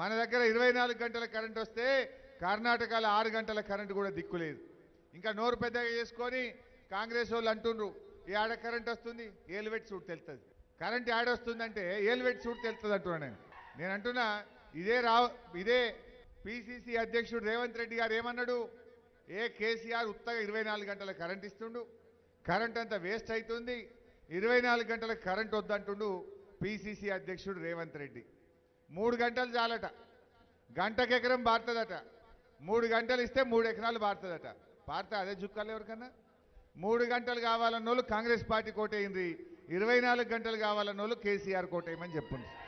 మన దగ్గర ఇరవై నాలుగు గంటల కరెంట్ వస్తే కర్ణాటకలో ఆరు గంటల కరెంట్ కూడా దిక్కులేదు ఇంకా నోరు పెద్దగా చేసుకొని కాంగ్రెస్ వాళ్ళు అంటుండ్రు ఈ ఆడ కరెంట్ వస్తుంది ఏలువెట్టి సూట్ తెలుస్తుంది కరెంట్ యాడ్ వస్తుందంటే ఏలువెట్టి సూట్ తెలుస్తుంది అంటున్నా నేను నేను అంటున్నా ఇదే రావ్ ఇదే పిసిసి అధ్యక్షుడు రేవంత్ రెడ్డి గారు ఏమన్నాడు ఏ కేసీఆర్ ఉత్తగా ఇరవై నాలుగు గంటల కరెంట్ ఇస్తుండు కరెంట్ అంతా వేస్ట్ అవుతుంది ఇరవై నాలుగు గంటల కరెంట్ వద్దంటుండు పిసిసి అధ్యక్షుడు రేవంత్ రెడ్డి మూడు గంటలు చాలట గంటకు ఎకరం బారుతుందట మూడు గంటలు ఇస్తే మూడు ఎకరాలు బారుతుందట పారితే అదే జుక్కాలు ఎవరికన్నా మూడు గంటలు కావాలన్న వాళ్ళు కాంగ్రెస్ పార్టీ కోటేయింది ఇరవై నాలుగు గంటలు కావాలన్న వాళ్ళు కేసీఆర్ కోటేయమని చెప్పుంది